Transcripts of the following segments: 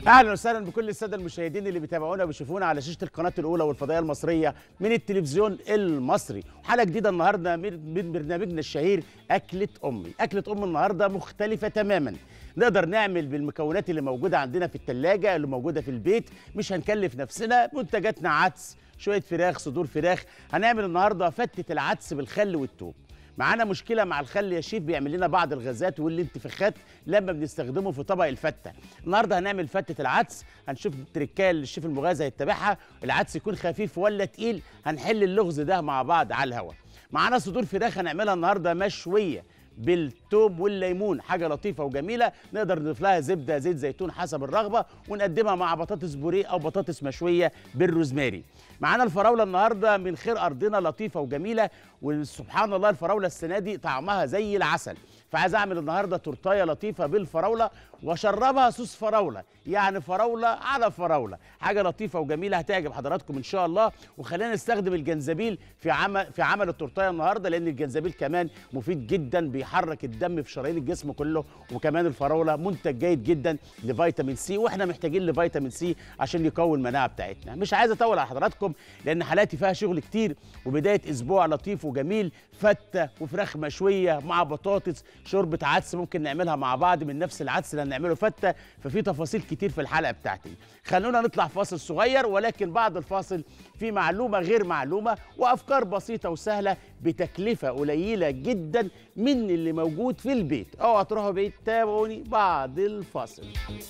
اهلا وسهلا بكل الساده المشاهدين اللي بيتابعونا وبيشوفونا على شاشه القناه الاولى والفضائيه المصريه من التلفزيون المصري حلقه جديده النهارده من من برنامجنا الشهير اكله امي اكله ام النهارده مختلفه تماما نقدر نعمل بالمكونات اللي موجوده عندنا في الثلاجه اللي موجوده في البيت مش هنكلف نفسنا منتجاتنا عدس شويه فراخ صدور فراخ هنعمل النهارده فتة العدس بالخل والثوم معانا مشكله مع الخل يا شيف بيعمل لنا بعض الغازات والانتفاخات لما بنستخدمه في طبق الفته النهارده هنعمل فته العدس هنشوف التركايه اللي الشيف المغازي هيتبعها العدس يكون خفيف ولا تقيل هنحل اللغز ده مع بعض على الهواء معانا صدور فراخ هنعملها النهارده مشويه بالثوم والليمون حاجه لطيفه وجميله نقدر نضيف لها زبده زيت زيتون حسب الرغبه ونقدمها مع بطاطس بوريه او بطاطس مشويه بالروزماري معانا الفراوله النهارده من خير ارضنا لطيفه وجميله وسبحان الله الفراوله السنه دي طعمها زي العسل فعايز اعمل النهارده تورتايه لطيفه بالفراوله واشربها صوص فراوله يعني فراوله على فراوله حاجه لطيفه وجميله هتعجب حضراتكم ان شاء الله وخلينا نستخدم الجنزبيل في عمل في عمل التورتايه النهارده لان الجنزبيل كمان مفيد جدا بيحرك الدم في شرايين الجسم كله وكمان الفراوله منتج جيد جدا لفيتامين سي واحنا محتاجين لفيتامين سي عشان يقوي المناعه بتاعتنا مش عايز اطول على حضراتكم لان حالاتي فيها شغل كتير وبدايه اسبوع لطيف وجميل فته وفراخ مشويه مع بطاطس شوربه عدس ممكن نعملها مع بعض من نفس العدس اللي هنعمله فته ففي تفاصيل كتير في الحلقه بتاعتي خلونا نطلع فاصل صغير ولكن بعد الفاصل في معلومه غير معلومه وافكار بسيطه وسهله بتكلفه قليله جدا من اللي موجود في البيت اوعوا تروحوا بعيد تابعوني بعد الفاصل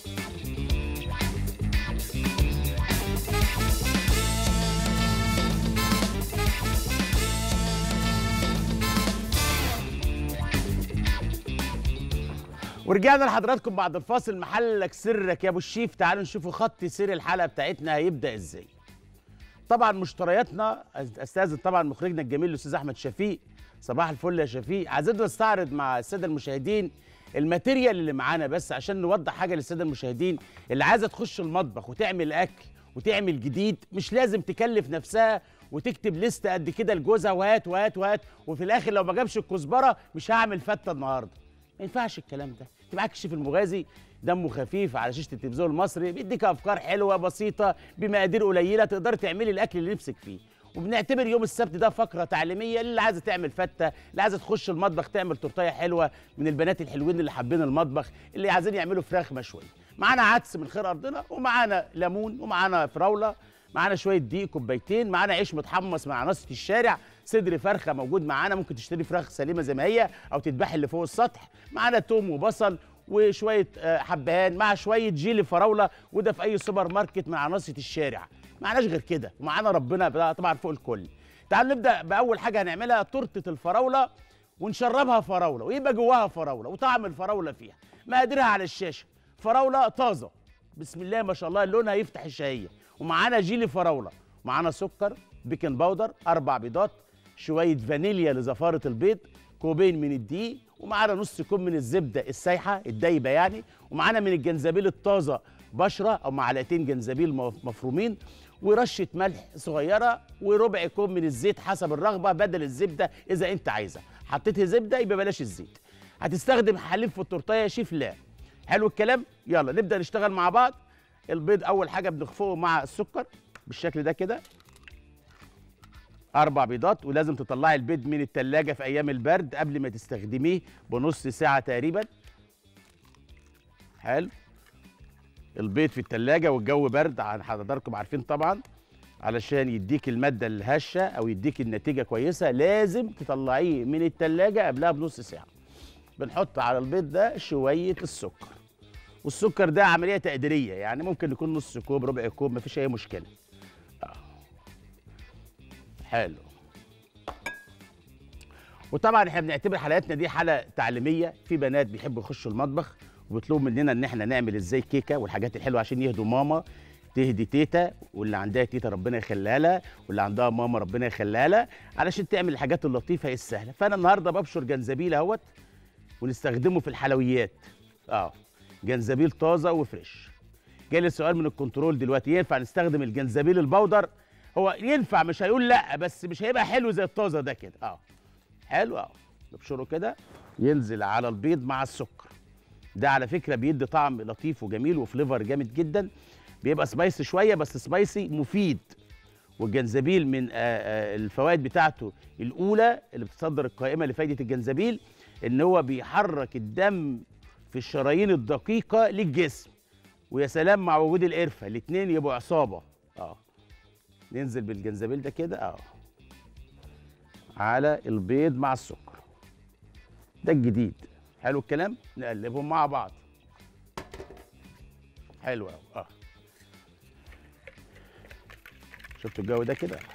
ورجعنا لحضراتكم بعد الفاصل محلك سرك يا ابو الشيف تعالوا نشوفوا خط سير الحلقه بتاعتنا هيبدا ازاي طبعا مشترياتنا استاذن طبعا مخرجنا الجميل الاستاذ احمد شفيق صباح الفل يا شفيق عايزين نستعرض مع الساده المشاهدين الماتيريال اللي معانا بس عشان نوضح حاجه للساده المشاهدين اللي عايزه تخش المطبخ وتعمل اكل وتعمل جديد مش لازم تكلف نفسها وتكتب لست قد كده لجوزها وهات وهات وهات وفي الاخر لو ما جابش الكزبره مش هعمل فته النهارده ما ينفعش الكلام ده انت معاك الشيف المغازي دمه خفيف على شاشه التلفزيون المصري بيديك افكار حلوه بسيطه بمقادير قليله تقدر تعملي الاكل اللي نفسك فيه وبنعتبر يوم السبت ده فقره تعليميه اللي عايزه تعمل فته اللي عايزه تخش المطبخ تعمل تورتيه حلوه من البنات الحلوين اللي حابين المطبخ اللي عايزين يعملوا فراخ مشويه معانا عدس من خير ارضنا ومعانا ليمون ومعانا فراوله معانا شويه دقيق كوبايتين معانا عيش متحمص مع نصة الشارع صدر فرخه موجود معانا ممكن تشتري فراخ سليمه زي ما هي او تذبحي اللي فوق السطح معانا توم وبصل وشويه حبهان مع شويه جيلي فراوله وده في اي سوبر ماركت مع نصة الشارع معناش غير كده ومعانا ربنا طبعا فوق الكل تعالوا نبدا باول حاجه هنعملها تورته الفراوله ونشربها فراوله ويبقى جواها فراوله وطعم الفراوله فيها مقاديرها على الشاشه فراوله طازه بسم الله ما شاء الله لونها يفتح الشهيه ومعانا جيلي فراوله معانا سكر بيكنج باودر اربع بيضات شويه فانيليا لزفاره البيض كوبين من الدقيق ومعانا نص كوب من الزبده السايحه الدايبه يعني ومعانا من الجنزبيل الطازه بشره او معلقتين جنزبيل مفرومين ورشه ملح صغيره وربع كوب من الزيت حسب الرغبه بدل الزبده اذا انت عايزه حطيت زبده يبقى بلاش الزيت هتستخدم حليب في التورتيه يا شيف لا حلو الكلام يلا نبدا نشتغل مع بعض البيض اول حاجه بنخفقه مع السكر بالشكل ده كده اربع بيضات ولازم تطلعي البيض من التلاجة في ايام البرد قبل ما تستخدميه بنص ساعه تقريبا حلو البيض في التلاجة والجو برد عن حضراتكم عارفين طبعا علشان يديك الماده الهشه او يديك النتيجه كويسه لازم تطلعيه من التلاجة قبلها بنص ساعه بنحط على البيض ده شويه السكر والسكر ده عمليه تقديريه يعني ممكن يكون نص كوب ربع كوب مفيش اي مشكله آه. حلو وطبعا احنا بنعتبر حلقاتنا دي حلقه تعليميه في بنات بيحبوا يخشوا المطبخ وبيطلبوا مننا ان احنا نعمل ازاي كيكه والحاجات الحلوه عشان يهدوا ماما تهدي تيتا واللي عندها تيتا ربنا يخليها لها واللي عندها ماما ربنا يخليها لها علشان تعمل الحاجات اللطيفه السهله فانا النهارده ببشر جنزبيل اهوت ونستخدمه في الحلويات اه جنزبيل طازه وفريش جالي سؤال من الكنترول دلوقتي ينفع نستخدم الجنزبيل البودر هو ينفع مش هيقول لا بس مش هيبقى حلو زي الطازه ده كده اه حلو اه نبشره كده ينزل على البيض مع السكر ده على فكره بيدي طعم لطيف وجميل وفليفر جامد جدا بيبقى سبايسي شويه بس سبايسي مفيد والجنزبيل من آه، آه، الفوائد بتاعته الاولى اللي بتصدر القائمه لفائده الجنزبيل ان هو بيحرك الدم في الشرايين الدقيقه للجسم ويا سلام مع وجود القرفه الاثنين يبقوا عصابه اه ننزل بالجنزبيل ده كده اه على البيض مع السكر ده الجديد حلو الكلام نقلبهم مع بعض حلو قوي اه شفتوا الجو ده كده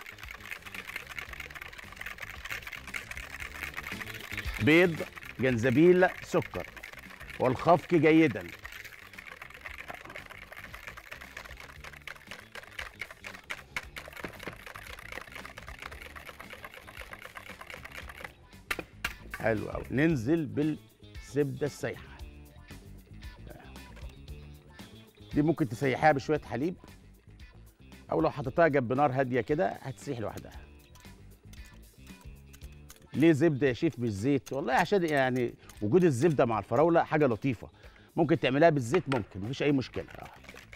بيض جنزبيل سكر والخفق جيدا حلو قوي ننزل بالزبده السايحه دي ممكن تسيحيها بشويه حليب او لو حطيتها جنب نار هاديه كده هتسيح لوحدها ليه زبده يا شيف مش زيت والله عشان يعني وجود الزبده مع الفراوله حاجه لطيفه ممكن تعملها بالزيت ممكن مفيش اي مشكله آه.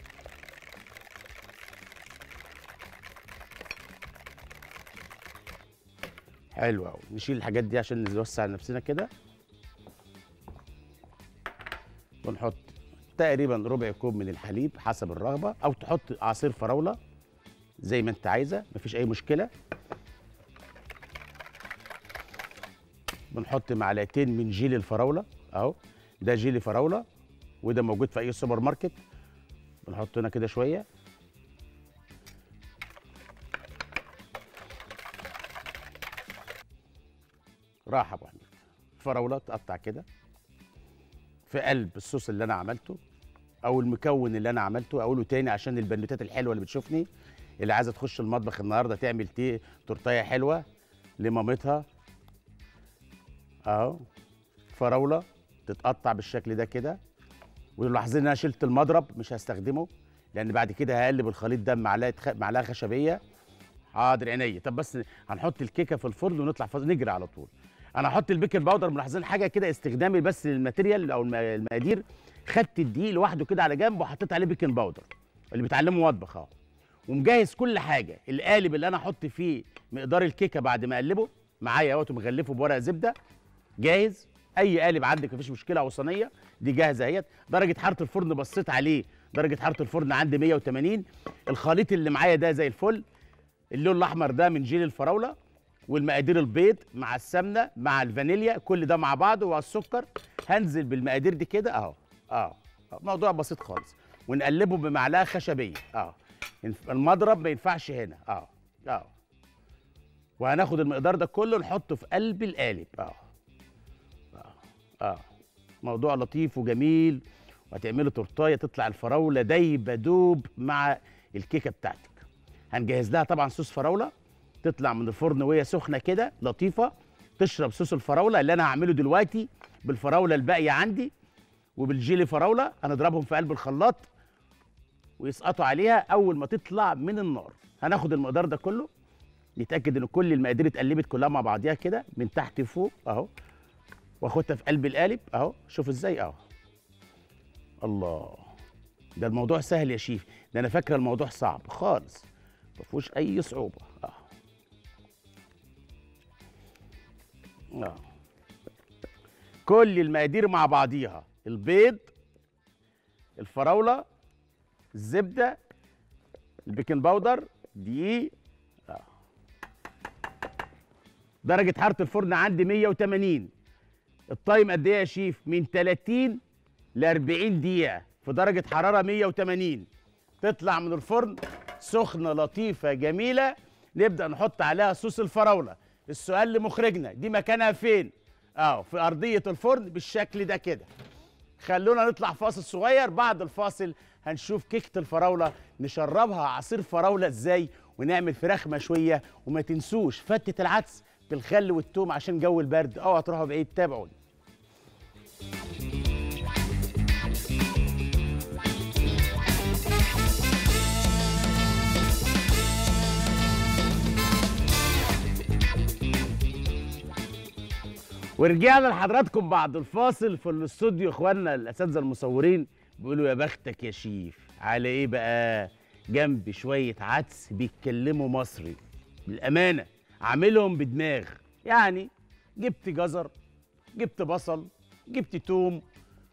حلو قوي نشيل الحاجات دي عشان نوسع نفسنا كده ونحط تقريبا ربع كوب من الحليب حسب الرغبه او تحط عصير فراوله زي ما انت عايزه مفيش اي مشكله بنحط معلقتين من جيلي الفراوله اهو ده جيلي فراوله وده موجود في اي سوبر ماركت بنحط هنا كده شويه راحه يا ابو حميد الفراوله تقطع كده في قلب الصوص اللي انا عملته او المكون اللي انا عملته اقوله تاني عشان البنوتات الحلوه اللي بتشوفني اللي عايزه تخش المطبخ النهارده تعمل تي تورتيه حلوه لمامتها اهو فراوله تتقطع بالشكل ده كده ولاحظين ان انا شلت المضرب مش هستخدمه لان بعد كده هقلب الخليط ده بمعلقه خ... معلقه خشبيه حاضر عينيا طب بس هنحط الكيكه في الفرن ونطلع فاصل نجري على طول انا هحط البيكنج باودر ملاحظين حاجه كده استخدامي بس للماتيريال او الم- المقادير خدت الدقيق لوحده كده على جنب وحطيت عليه بيكنج باودر اللي بيتعلموا مطبخ اهو ومجهز كل حاجه القالب اللي انا احط فيه مقدار الكيكه بعد ما اقلبه معايا اهوت ومغلفه بورق زبده جاهز اي قالب عندك مفيش مشكله او صينيه دي جاهزه اهيت درجه حراره الفرن بصيت عليه درجه حراره الفرن عندي 180 الخليط اللي معايا ده زي الفل اللون الاحمر ده من جيل الفراوله والمقادير البيض مع السمنه مع الفانيليا كل ده مع بعض والسكر هنزل بالمقادير دي كده اهو اه موضوع بسيط خالص ونقلبه بمعلقه خشبيه اه ينف- المضرب ما ينفعش هنا اه اه وهناخد المقدار ده كله نحطه في قلب القالب اه اه اه موضوع لطيف وجميل وهتعملوا تورتايه تطلع الفراوله دايبه دوب مع الكيكه بتاعتك هنجهز لها طبعا صوص فراوله تطلع من الفرن وهي سخنه كده لطيفه تشرب صوص الفراوله اللي انا هعمله دلوقتي بالفراوله الباقيه عندي وبالجيلي فراوله هنضربهم في قلب الخلاط ويسقطوا عليها اول ما تطلع من النار هناخد المقدار ده كله نتاكد ان كل المقادير اتقلبت كلها مع بعضيها كده من تحت فوق اهو واخدها في قلب القالب اهو شوف ازاي اهو الله ده الموضوع سهل يا شيف ده انا فاكره الموضوع صعب خالص ما فيهوش اي صعوبه اه اه كل المقادير مع بعضيها البيض الفراوله الزبده البيكنج باودر دقيق آه. درجه حراره الفرن عندي 180 التايم قد ايه يا شيف من 30 ل 40 دقيقه في درجه حراره 180 تطلع من الفرن سخنه لطيفه جميله نبدا نحط عليها صوص الفراوله السؤال لمخرجنا دي مكانها فين اه في ارضيه الفرن بالشكل ده كده خلونا نطلع فاصل صغير بعد الفاصل هنشوف كيكه الفراوله نشربها عصير فراوله ازاي ونعمل فراخ مشويه وما تنسوش فتة العدس بالخل والثوم عشان جو البرد اوعوا تروحوا بعيد تابعوني ورجعنا لحضراتكم بعد الفاصل في الاستوديو اخواننا الاساتذه المصورين بيقولوا يا بختك يا شيف على ايه بقى جنبي شويه عدس بيتكلموا مصري بالامانه عاملهم بدماغ يعني جبت جزر جبت بصل جبت توم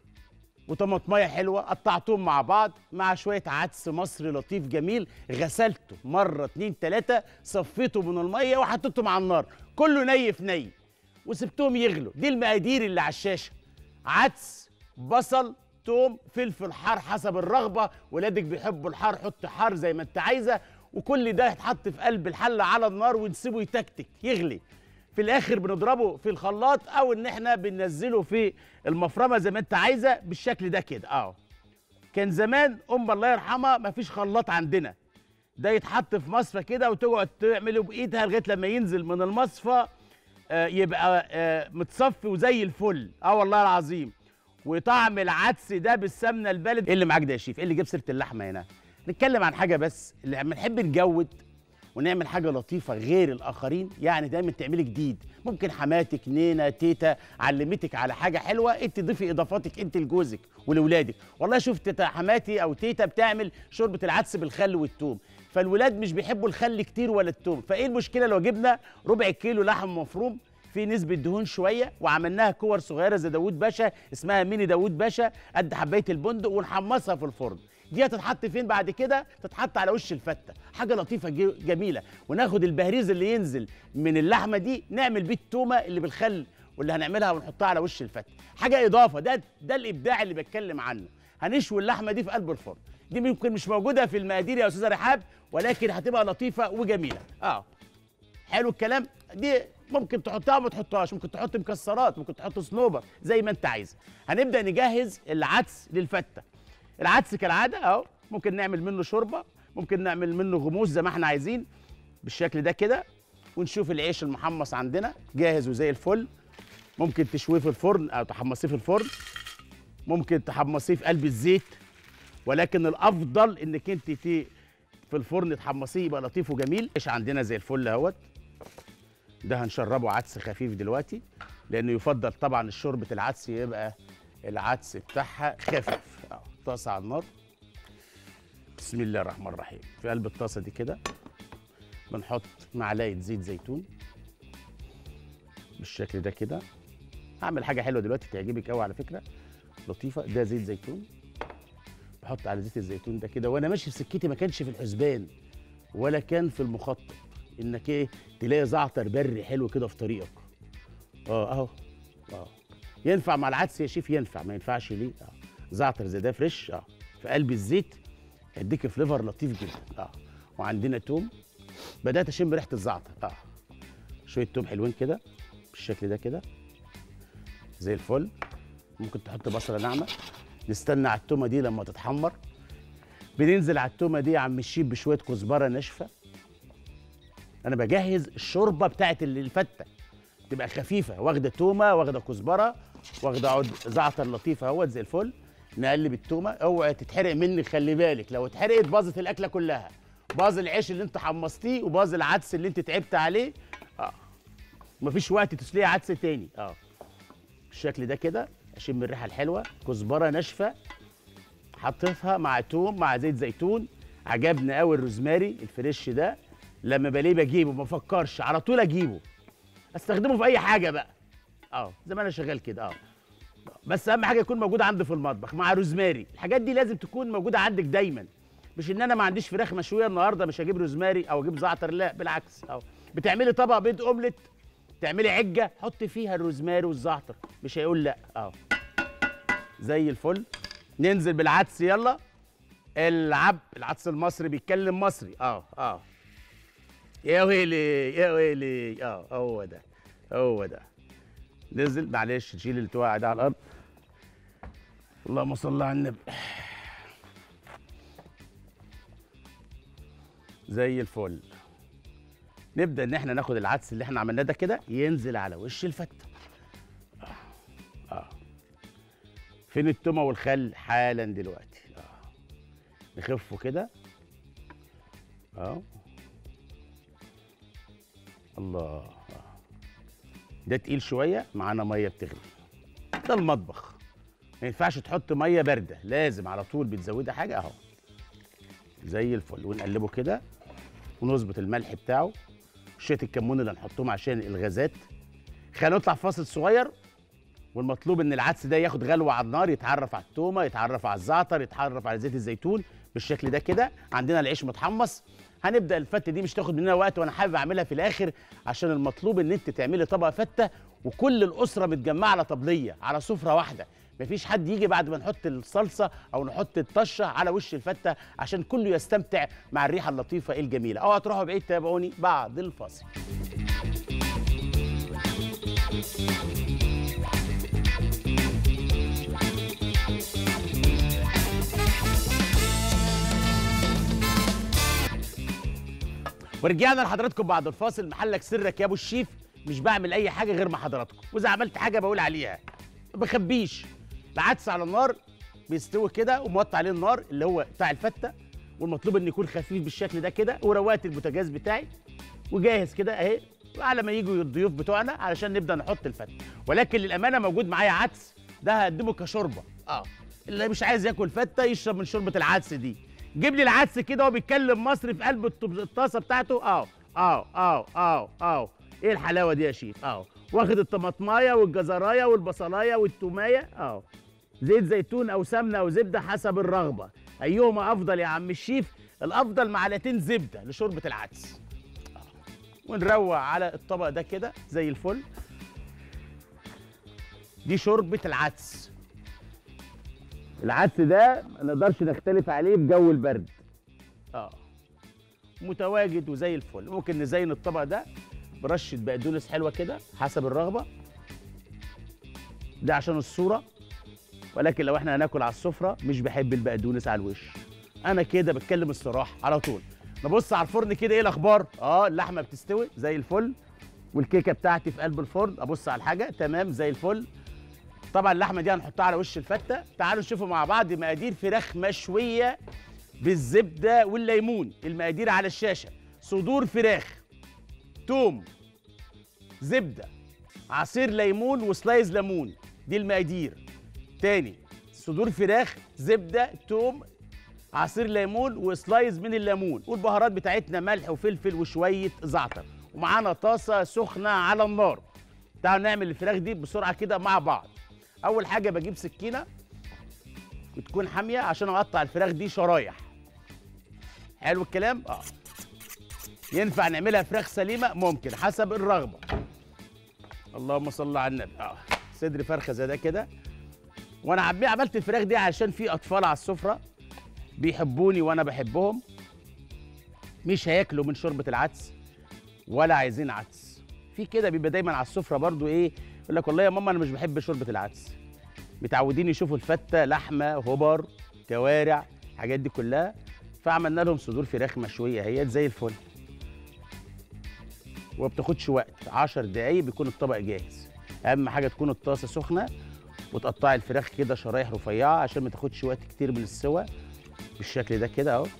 وطماطميه حلوه قطعتهم مع بعض مع شويه عدس مصري لطيف جميل غسلته مره اتنين تلاته صفيته من الميه وحطيتهم على النار كله ني في ني وسبتهم يغلوا دي المقادير اللي على الشاشه عدس بصل توم فلفل حار حسب الرغبه ولادك بيحبوا الحار حط حار زي ما انت عايزه وكل ده يتحط في قلب الحله على النار ونسيبه يتكتك يغلي في الاخر بنضربه في الخلاط او ان احنا بننزله في المفرمه زي ما انت عايزه بالشكل ده كده اه كان زمان ام الله يرحمها ما فيش خلاط عندنا ده يتحط في مصفى كده وتقعد تعمله بايدها لغايه لما ينزل من المصفى آه يبقى آه متصفي وزي الفل اه والله العظيم وطعم العدس ده بالسمنه البلد ايه اللي معاك ده يا شيف ايه اللي جاب سيره اللحمه هنا نتكلم عن حاجه بس اللي لما نحب نجود ونعمل حاجه لطيفه غير الاخرين يعني دايما تعملي جديد ممكن حماتك نينا تيتا علمتك على حاجه حلوه انت ضيفي اضافاتك انت لجوزك ولولادك والله شفت تيتا حماتي او تيتا بتعمل شوربه العدس بالخل والثوم فالولاد مش بيحبوا الخل كتير ولا الثوم فايه المشكله لو جبنا ربع كيلو لحم مفروم في نسبة دهون شوية وعملناها كور صغيرة زي داوود باشا اسمها ميني داوود باشا قد حباية البندق ونحمصها في الفرن دي هتتحط فين بعد كده تتحط على وش الفته حاجه لطيفه جميله وناخد البهريز اللي ينزل من اللحمه دي نعمل بيه التومه اللي بالخل واللي هنعملها ونحطها على وش الفته حاجه اضافه ده ده الابداع اللي بتكلم عنه هنشوي اللحمه دي في قلب الفرن دي ممكن مش موجوده في المقادير يا استاذه رحاب ولكن هتبقى لطيفه وجميله اه حلو الكلام دي ممكن تحطها وما تحطهاش ممكن تحط مكسرات ممكن تحط صنوبر زي ما انت عايز هنبدا نجهز العدس للفته العدس كالعاده اهو ممكن نعمل منه شوربه ممكن نعمل منه غموس زي ما احنا عايزين بالشكل ده كده ونشوف العيش المحمص عندنا جاهز وزي الفل ممكن تشويه في الفرن او تحمصيه في الفرن ممكن تحمصيه في قلب الزيت ولكن الافضل انك انت في في الفرن تحمصيه يبقى لطيف وجميل ايش عندنا زي الفل اهوت ده هنشربه عدس خفيف دلوقتي لانه يفضل طبعا شوربه العدس يبقى العدس بتاعها خفيف اه طاسه على النار بسم الله الرحمن الرحيم في قلب الطاسه دي كده بنحط معلقه زيت زيتون بالشكل ده كده هعمل حاجه حلوه دلوقتي تعجبك قوي على فكره لطيفه ده زيت زيتون بحط على زيت الزيتون ده كده وانا ماشي في سكتي ما كانش في الحسبان ولا كان في المخطط انك ايه تلاقي زعتر بري حلو كده في طريقك اه اهو اه ينفع مع العدس يا شيف ينفع ما ينفعش ليه اه زعتر زي ده فريش اه في قلب الزيت يديك فليفر لطيف جدا اه وعندنا توم بدات اشم ريحه الزعتر اه شويه توم حلوين كده بالشكل ده كده زي الفل ممكن تحط بصله ناعمه نستنى على التومه دي لما تتحمر بننزل على التومه دي يا عم الشيف بشويه كزبره ناشفه انا بجهز الشوربه بتاعت الفته تبقى خفيفه واخده تومه واخده كزبره واخده عود زعتر لطيف اهوت زي الفل نقلب التومه اوعي تتحرق مني خلي بالك لو اتحرقت باظت الاكله كلها باظ العيش اللي انت حمصتيه وباظ العدس اللي انت تعبت عليه اه مفيش وقت تسليه عدس تاني اه بالشكل ده كده اشم الريحه الحلوه كزبره ناشفه حطيتها مع توم مع زيت زيتون عجبني قوي الروزماري الفريش ده لما بلاقيه بجيبه ما افكرش على طول اجيبه استخدمه في اي حاجه بقى اه زي ما انا شغال كده اه بس اهم حاجه يكون موجود عندي في المطبخ مع روزماري الحاجات دي لازم تكون موجوده عندك دايما مش ان انا ما عنديش فراخ مشويه النهارده مش هجيب روزماري او اجيب زعتر لا بالعكس اه بتعملي طبق بيض اومليت تعملي عجه حطي فيها الروزماري والزعتر مش هيقول لا اه زي الفل ننزل بالعدس يلا العب العدس المصري بيتكلم مصري اه اه يا ويلي يا ويلي اه هو ده هو ده نزل معلش تشيل التواعي ده على الارض اللهم صل على النبي زي الفل نبدا ان احنا ناخد العدس اللي احنا عملناه ده كده ينزل على وش الفته اه اه فين التومه والخل حالا دلوقتي اه نخفه كده اه الله ده تقيل شويه معانا ميه بتغلي ده المطبخ ما ينفعش تحط ميه بارده لازم على طول بتزودها حاجه اهو زي الفل ونقلبه كده ونظبط الملح بتاعه شويه الكمون اللي هنحطهم عشان الغازات خلينا نطلع فاصل صغير والمطلوب ان العدس ده ياخد غلوه على النار يتعرف على التومه يتعرف على الزعتر يتعرف على زيت الزيتون بالشكل ده كده عندنا العيش متحمص هنبدا الفته دي مش تاخد مننا وقت وانا حابب اعملها في الاخر عشان المطلوب ان انت تعملي طبق فته وكل الاسره متجمعه على طبليه على سفره واحده مفيش حد يجي بعد ما نحط الصلصه او نحط الطشه على وش الفته عشان كله يستمتع مع الريحه اللطيفه الجميله اوعى تروحوا بعيد تابعوني بعد الفاصل ورجعنا لحضراتكم بعد الفاصل محلك سرك يا ابو الشيف مش بعمل اي حاجه غير مع حضراتكم واذا عملت حاجه بقول عليها ما بخبيش العدس على النار بيستوي كده وموطي عليه النار اللي هو بتاع الفته والمطلوب انه يكون خفيف بالشكل ده كده وروقت البوتاجاز بتاعي وجاهز كده اهي وعلى ما يجوا الضيوف بتوعنا علشان نبدا نحط الفته ولكن للامانه موجود معايا عدس ده هقدمه كشوربه اه اللي مش عايز ياكل فته يشرب من شوربه العدس دي جيب لي العدس كده وهو بيتكلم مصري في قلب الطب- الطاسه بتاعته اه اه اه اه اه ايه الحلاوه دي يا شيف اه واخد الطماطمايه والجزرايه والبصلايه والتومايه اه زيت زيتون او سمنه او زبده حسب الرغبه ايهما افضل يا عم الشيف الافضل معلقتين زبده لشوربه العدس آه. ونروق على الطبق ده كده زي الفل دي شوربه العدس العدس ده ما نقدرش نختلف عليه في جو البرد اه متواجد وزي الفل ممكن نزين الطبق ده برشه بقدونس حلوه كده حسب الرغبه ده عشان الصوره ولكن لو احنا هناكل على السفره مش بحب البقدونس على الوش انا كده بتكلم الصراحه على طول نبص على الفرن كده ايه الاخبار اه اللحمه بتستوي زي الفل والكيكه بتاعتي في قلب الفرن ابص على الحاجه تمام زي الفل طبعا اللحمه دي هنحطها على وش الفته تعالوا نشوفوا مع بعض مقادير فراخ مشويه بالزبده والليمون المقادير على الشاشه صدور فراخ توم زبده عصير ليمون وسلايز ليمون دي المقادير تاني صدور فراخ زبده توم عصير ليمون وسلايز من الليمون والبهارات بتاعتنا ملح وفلفل وشويه زعتر ومعانا طاسه سخنه على النار تعالوا نعمل الفراخ دي بسرعه كده مع بعض اول حاجه بجيب سكينه وتكون حاميه عشان اقطع الفراخ دي شرايح حلو الكلام اه ينفع نعملها فراخ سليمه ممكن حسب الرغبه اللهم صل على النبي اه صدر فرخه زي ده كده وانا عم- عملت الفراخ دي عشان في اطفال على السفره بيحبوني وانا بحبهم مش هياكلوا من شوربه العدس ولا عايزين عدس في كده بيبقى دايما على السفره برضو ايه يقول لك والله يا ماما انا مش بحب شوربه العدس متعودين يشوفوا الفته لحمه هبر كوارع الحاجات دي كلها فعملنا لهم صدور فراخ مشويه اهيت زي الفل وما بتاخدش وقت 10 دقايق بيكون الطبق جاهز اهم حاجه تكون الطاسه سخنه وتقطعي الفراخ كده شرايح رفيعه عشان ما تاخدش وقت كتير من السوى بالشكل ده كده اهو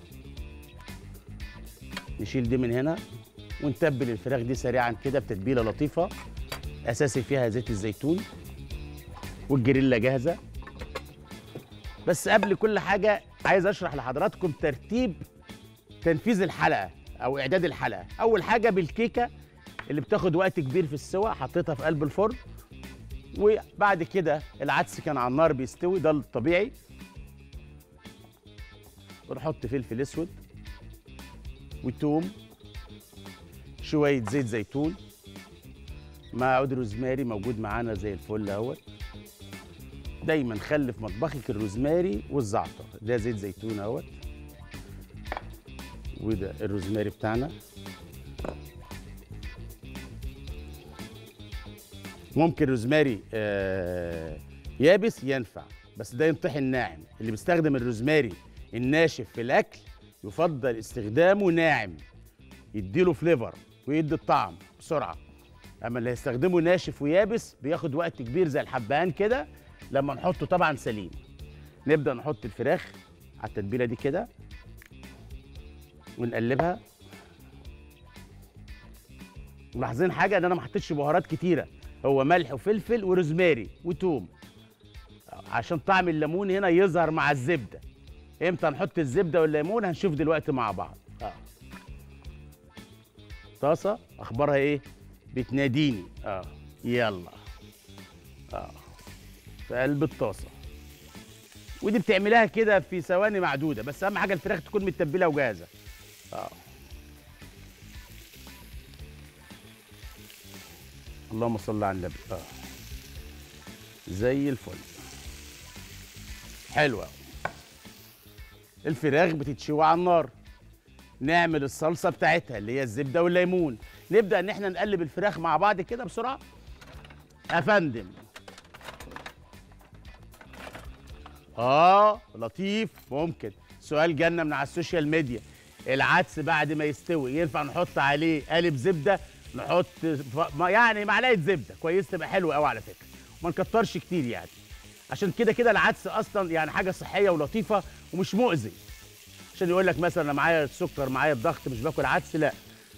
نشيل دي من هنا ونتبل الفراخ دي سريعا كده بتتبيله لطيفه اساسي فيها زيت الزيتون والجريلا جاهزه بس قبل كل حاجه عايز اشرح لحضراتكم ترتيب تنفيذ الحلقه او اعداد الحلقه اول حاجه بالكيكه اللي بتاخد وقت كبير في السوى حطيتها في قلب الفرن وبعد كده العدس كان على النار بيستوي ده الطبيعي ونحط فلفل اسود وتوم شويه زيت زيتون مع عود روزماري موجود معانا زي الفل اهوت دايما خلي في مطبخك الروزماري والزعتر ده زيت زيتون اهوت وده الروزماري بتاعنا ممكن روزماري آه يابس ينفع بس ده ينطحن ناعم اللي بيستخدم الروزماري الناشف في الاكل يفضل استخدامه ناعم يديله فليفر ويدي الطعم بسرعه اما اللي هيستخدمه ناشف ويابس بياخد وقت كبير زي الحبهان كده لما نحطه طبعا سليم نبدا نحط الفراخ على التتبيله دي كده ونقلبها ملاحظين حاجه ان انا ما حطيتش بهارات كتيره هو ملح وفلفل وروزماري وتوم آه، عشان طعم الليمون هنا يظهر مع الزبده امتى نحط الزبده والليمون هنشوف دلوقتي مع بعض اه طاسه اخبارها ايه بتناديني اه يلا اه في قلب الطاسه ودي بتعملها كده في ثواني معدوده بس اهم حاجه الفراخ تكون متبله وجاهزه اه اللهم صل على النبي اه زي الفل حلوه الفراخ بتتشوي على النار نعمل الصلصه بتاعتها اللي هي الزبده والليمون نبدا ان احنا نقلب الفراخ مع بعض كده بسرعه افندم اه لطيف ممكن سؤال جالنا من على السوشيال ميديا العدس بعد ما يستوي ينفع نحط عليه قالب زبده نحط ف- ما- يعني معلقه زبده كويس تبقى حلوه قوي على فكره وما نكترش كتير يعني عشان كده كده العدس اصلا يعني حاجه صحيه ولطيفه ومش مؤذي عشان يقول لك مثلا انا معايا السكر معايا الضغط مش باكل عدس لا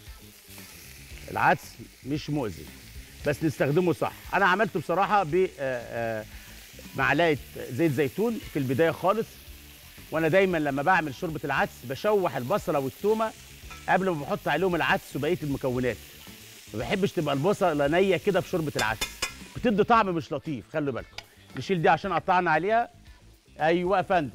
العدس مش مؤذي بس نستخدمه صح انا عملته بصراحه ب آه، آه، معلقه زيت زيتون في البدايه خالص وانا دايما لما بعمل شوربه العدس بشوح البصله والثومه قبل ما بحط عليهم العدس وبقيه المكونات ما بحبش تبقى البصله نيه كده في شوربه العدس بتدي طعم مش لطيف خلوا بالكم نشيل دي عشان قطعنا عليها ايوه يا فندم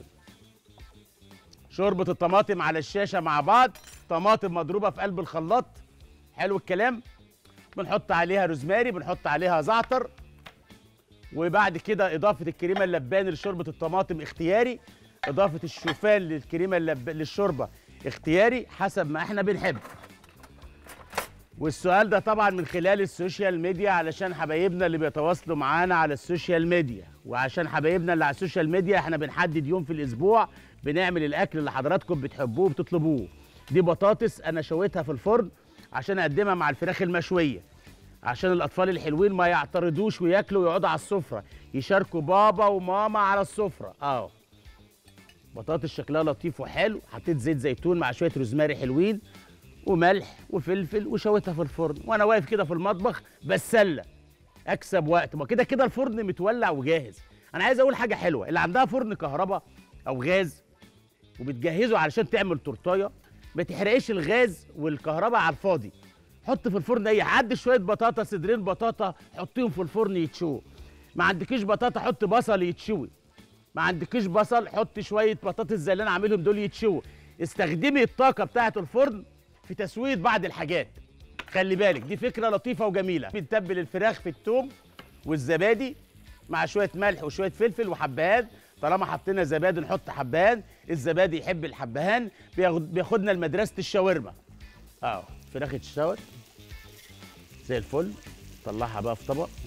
شوربه الطماطم على الشاشه مع بعض طماطم مضروبه في قلب الخلاط حلو الكلام بنحط عليها روزماري بنحط عليها زعتر وبعد كده اضافه الكريمه اللباني لشوربه الطماطم اختياري اضافه الشوفان للكريمه اللب... للشوربه اختياري حسب ما احنا بنحب والسؤال ده طبعا من خلال السوشيال ميديا علشان حبايبنا اللي بيتواصلوا معانا على السوشيال ميديا وعشان حبايبنا اللي على السوشيال ميديا احنا بنحدد يوم في الاسبوع بنعمل الاكل اللي حضراتكم بتحبوه وبتطلبوه دي بطاطس انا شويتها في الفرن عشان اقدمها مع الفراخ المشويه عشان الاطفال الحلوين ما يعترضوش وياكلوا ويقعدوا على السفره يشاركوا بابا وماما على السفره اه بطاطس شكلها لطيف وحلو حطيت زيت زيتون مع شويه روزماري حلوين وملح وفلفل وشويتها في الفرن وانا واقف كده في المطبخ بتسلى اكسب وقت ما كده كده الفرن متولع وجاهز انا عايز اقول حاجه حلوه اللي عندها فرن كهرباء او غاز وبتجهزه علشان تعمل تورتايه ما تحرقش الغاز والكهرباء على الفاضي حط في الفرن اي عد شويه بطاطا صدرين بطاطا حطيهم في الفرن يتشووا ما عندكيش بطاطا حط بصل يتشوي ما عندكيش بصل حط شويه بطاطس زي اللي انا عاملهم دول يتشووا استخدمي الطاقه بتاعه الفرن في تسويه بعض الحاجات خلي بالك دي فكره لطيفه وجميله بنتبل الفراخ في الثوم والزبادي مع شويه ملح وشويه فلفل وحبهان طالما حطينا زبادي نحط حبهان الزبادي يحب الحبهان بياخد بياخدنا لمدرسه الشاورما اه فراخ اتشوت زي الفل طلعها بقى في طبق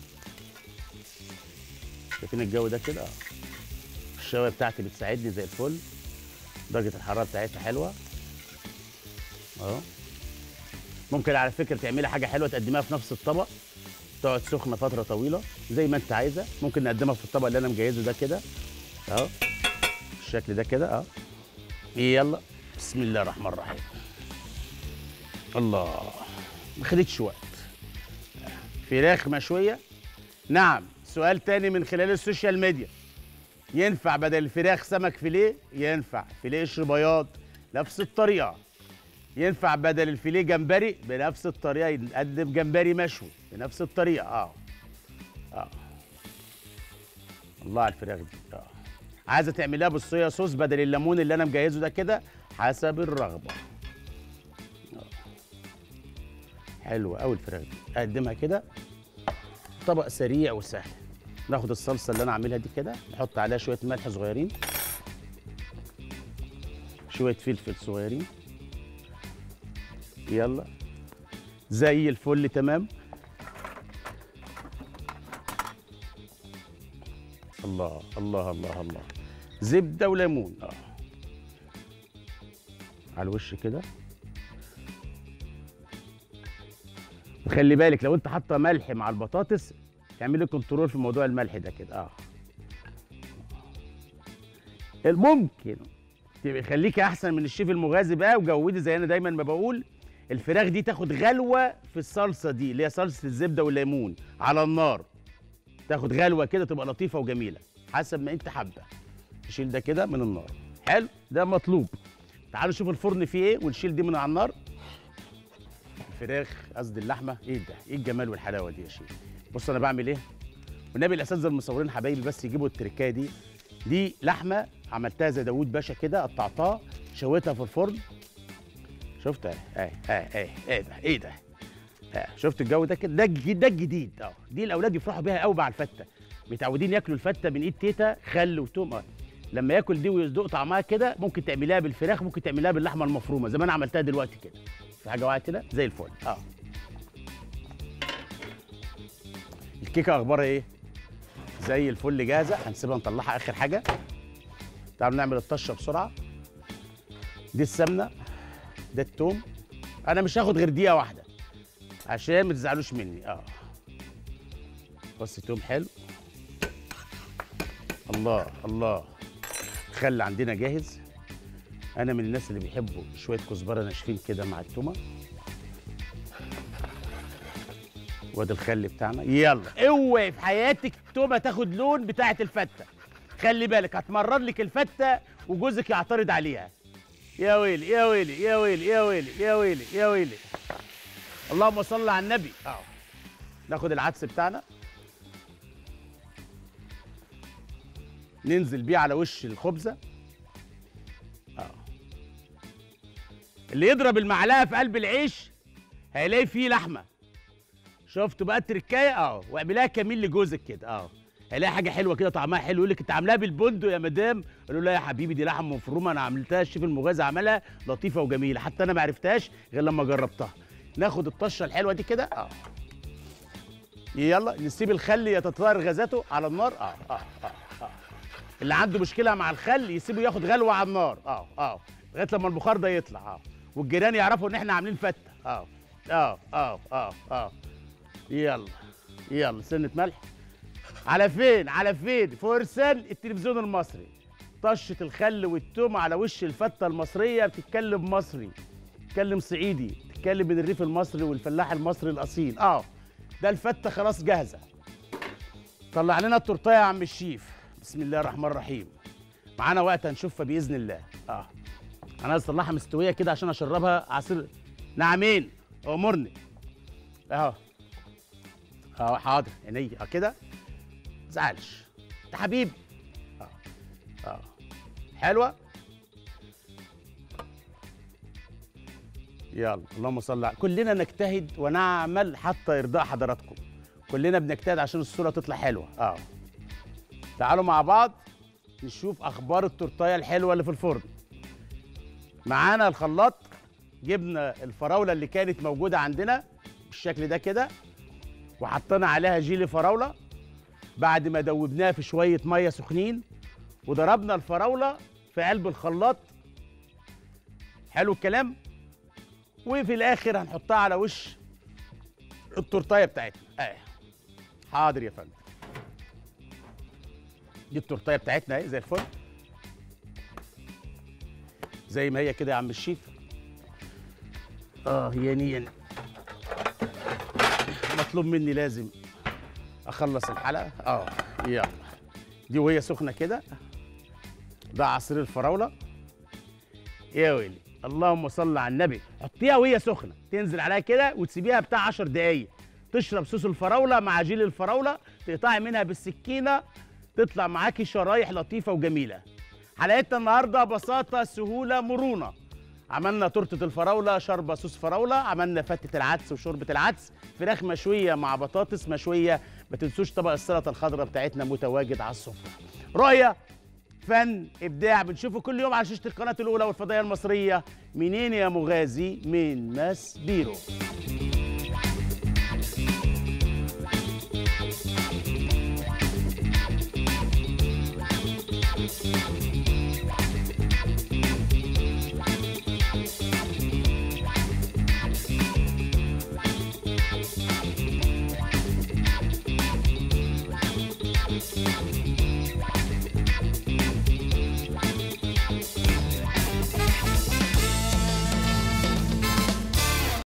شايفين الجو ده كده اه الشوايه بتاعتي بتساعدني زي الفل درجه الحراره بتاعتها حلوه اه ممكن على فكره تعملي حاجه حلوه تقدميها في نفس الطبق تقعد سخنه فتره طويله زي ما انت عايزه ممكن نقدمها في الطبق اللي انا مجهزه ده كده اهو بالشكل ده كده اه يلا بسم الله الرحمن الرحيم الله ما خدتش وقت فراخ مشويه نعم سؤال تاني من خلال السوشيال ميديا ينفع بدل الفراخ سمك فيليه ينفع فيليه قشر بياض نفس الطريقه ينفع بدل الفيليه جمبري بنفس الطريقه يتقدم جمبري مشوي بنفس الطريقه اه اه الله على الفراخ دي اه عايزه تعمليها بالصويا صوص بدل الليمون اللي انا مجهزه ده كده حسب الرغبه آه. حلوه قوي الفراخ دي اقدمها كده طبق سريع وسهل ناخد الصلصه اللي انا عاملها دي كده نحط عليها شويه ملح صغيرين شويه فلفل صغيرين يلا زي الفل تمام الله الله الله الله زبده وليمون اه على الوش كده خلي بالك لو انت حاطه ملح مع البطاطس اعملي كنترول في موضوع الملح ده كده اه ممكن تبقى خليكي احسن من الشيف المغازي بقى وجودي زي انا دايما ما بقول الفراخ دي تاخد غلوه في الصلصه دي اللي هي صلصه الزبده والليمون على النار تاخد غلوه كده تبقى لطيفه وجميله حسب ما انت حابه تشيل ده كده من النار حلو ده مطلوب تعالوا نشوف الفرن فيه ايه ونشيل دي من على النار الفراخ قصدي اللحمه ايه ده ايه الجمال والحلاوه دي يا شيخ بص انا بعمل ايه والنبي الاساتذه المصورين حبايبي بس يجيبوا التركايه دي دي لحمه عملتها زي داوود باشا كده قطعتها شويتها في الفرن شفت اهي اهي اهي ايه ده ايه ده آه. شفت الجو ده كده ده الجديد ده الجديد اه دي الاولاد يفرحوا بيها قوي مع الفته متعودين ياكلوا الفته من ايد تيتا خل وتوم آه. لما ياكل دي ويصدق طعمها كده ممكن تعمليها بالفراخ ممكن تعمليها باللحمه المفرومه زي ما انا عملتها دلوقتي كده في حاجه وقعت كده زي الفل اه الكيكه اخبارها ايه زي الفل جاهزه هنسيبها نطلعها اخر حاجه تعالوا نعمل الطشه بسرعه دي السمنه ده التوم انا مش هاخد غير دقيقه واحده عشان ما تزعلوش مني اه بص توم حلو الله الله الخل عندنا جاهز انا من الناس اللي بيحبوا شويه كزبره ناشفين كده مع التومه وادي الخل بتاعنا يلا اوعي في حياتك التومه تاخد لون بتاعه الفته خلي بالك هتمرر لك الفته وجوزك يعترض عليها يا ويلي يا ويلي يا ويلي يا ويلي يا ويلي يا ويلي اللهم صل على النبي اه ناخد العدس بتاعنا ننزل بيه على وش الخبزه اه اللي يضرب المعلقه في قلب العيش هيلاقي فيه لحمه شفتوا بقى التركايه اه واعمليها كمين لجوزك كده اه هيلاقي حاجه حلوه كده طعمها حلو يقول لك انت عاملاها بالبندق يا مدام قالوا لا يا حبيبي دي لحم مفرومه انا عملتها الشيف المغازي عملها لطيفه وجميله حتى انا ما عرفتهاش غير لما جربتها ناخد الطشه الحلوه دي كده اه يلا نسيب الخل يتطهر غازاته على النار اه اه اه, آه. اللي عنده مشكله مع الخل يسيبه ياخد غلوه على النار اه اه لغايه لما البخار ده يطلع اه والجيران يعرفوا ان احنا عاملين فته اه اه اه اه اه يلا يلا سنه ملح على فين على فين فرسان التلفزيون المصري طشه الخل والتوم على وش الفته المصريه بتتكلم مصري بتتكلم صعيدي بتتكلم من الريف المصري والفلاح المصري الاصيل اه ده الفته خلاص جاهزه طلع لنا التورتيه يا عم الشيف بسم الله الرحمن الرحيم معانا وقت هنشوفها باذن الله اه انا عايز اطلعها مستويه كده عشان اشربها عصير نعمين امرني اهو اه حاضر عينيا اه كده تزعلش انت حبيبي اه اه حلوه يلا اللهم صل على كلنا نجتهد ونعمل حتى يرضى حضراتكم كلنا بنجتهد عشان الصوره تطلع حلوه اه تعالوا مع بعض نشوف اخبار التورتايه الحلوه اللي في الفرن معانا الخلاط جبنا الفراوله اللي كانت موجوده عندنا بالشكل ده كده وحطينا عليها جيلي فراوله بعد ما دوبناها في شويه ميه سخنين وضربنا الفراوله في قلب الخلاط حلو الكلام وفي الاخر هنحطها على وش التورتايه بتاعتنا اه حاضر يا فندم دي التورتايه بتاعتنا اهي زي الفل زي ما هي كده يا عم الشيف اه ياني ياني مطلوب مني لازم اخلص الحلقه اه يلا دي وهي سخنه كده ده عصير الفراوله يا ويلي اللهم صل على النبي حطيها وهي سخنه تنزل عليها كده وتسيبيها بتاع 10 دقايق تشرب صوص الفراوله مع جيل الفراوله تقطعي منها بالسكينه تطلع معاكي شرايح لطيفه وجميله حلقتنا النهارده بساطه سهوله مرونه عملنا تورته الفراوله شوربه صوص فراوله عملنا فتة العدس وشوربه العدس فراخ مشويه مع بطاطس مشويه ما تنسوش طبق السلطه الخضراء بتاعتنا متواجد على السفره رؤيه فن ابداع بنشوفه كل يوم على شاشه القناه الاولى والفضائيه المصريه منين يا مغازي من ماس بيرو